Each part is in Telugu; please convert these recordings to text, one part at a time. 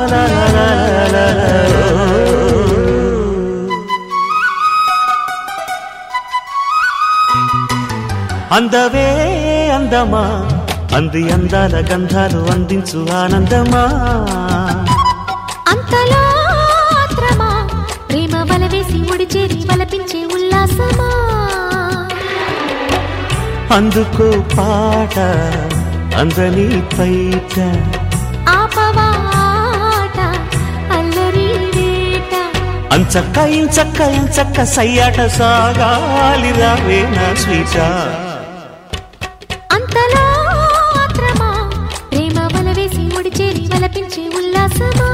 లా లా లా లా లా అందవే అందమా అంది అందాల గంధాలు అందించు ఆనందమా అంతలో ఆత్రమా ప్రేమ వల వేసి ముడిచేరి వలపించే ఉల్లాసమా అందుకో పాట అందని పైట ఆపవాట అల్లరి వేట అంచక్క ఇంచక్క ఇంచక్క సయ్యాట సాగాలి రావే నా స్వీట అంతలో ఆత్రమా ప్రేమ వల వేసి ముడిచేరి వలపించే ఉల్లాసమా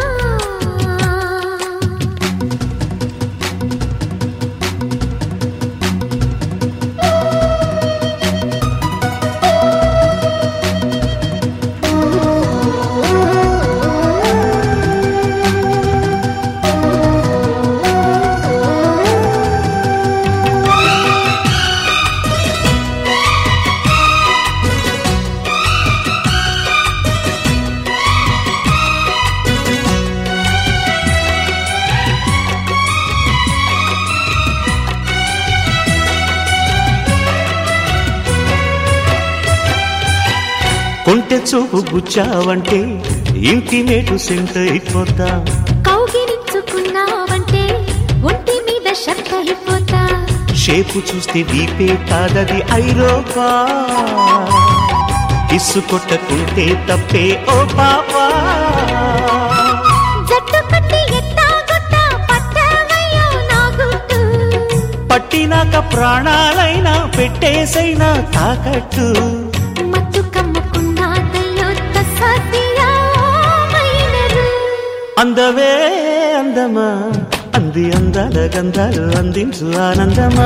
కొంటె చూపు గుచ్చావంటే ఇంటి మేటు సెంట్ అయిపోతా కౌగిలించుకున్నావంటే ఒంటి మీద షర్ట్ అయిపోతా షేపు చూస్తే వీపే కాదది ఐరోపా ఇస్సు కొట్టకుంటే తప్పే ఓ పాపా జట్టు కట్టి ఎట్టా గుట్ట పట్టవయ్యో నా గుట్టు పట్టినాక ప్రాణాలైనా పెట్టేసైనా తాకట్టు మత్తు కమ్ముకున్నాదయ్యో తస్సదియా మైనరు అందవే అందమా అంది అందాల గంధాలు అందించు ఆనందమా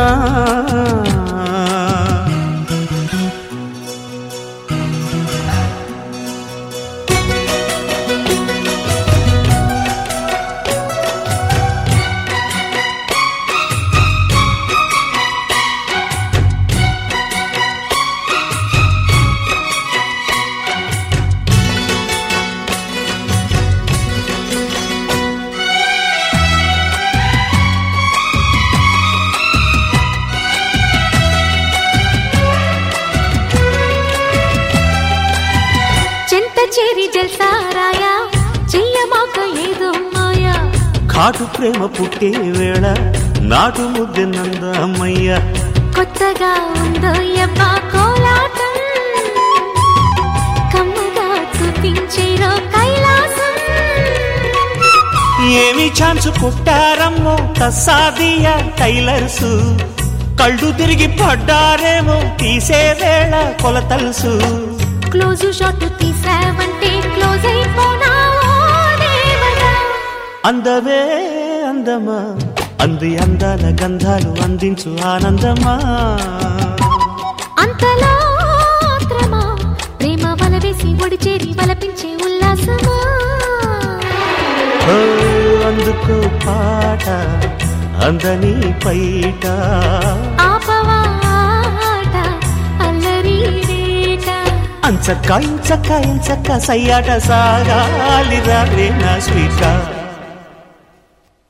చెంత చేరి జల్సారాయా చెయ్యమాక ఏదో మాయా కాటు ప్రేమ పుట్టే వేళ నాటు ముద్దె నందమయ్య కొత్తగా ఉందో యబ్బా కోలాటం కమ్మగా చూపించేరో కైలాసం ఏమి ఛాన్స్ కొట్టారమ్మో తస్సాదియా టైలర్సు కళ్ళు తిరిగి పడ్డారేమో తీసే వేళ కొలతలుసు క్లోజ్ షాట్ తీసావంటే క్లోజ్ అయిపోనా ఓ దేవతా అందవే అందమా అంది అందాల గంధాలు అందించు ఆనందమా అంతలో ఆత్రమా ప్రేమ వల వేసి ఒడిచేరి వలపించే ఉల్లాసమా ఓ అందుకో పాట అందని పైట ఆపవాట అల్లరి వేట అంచక్క ఇంచక్క ఇంచక్క సయ్యాట సాగాలి రావే నా స్వీట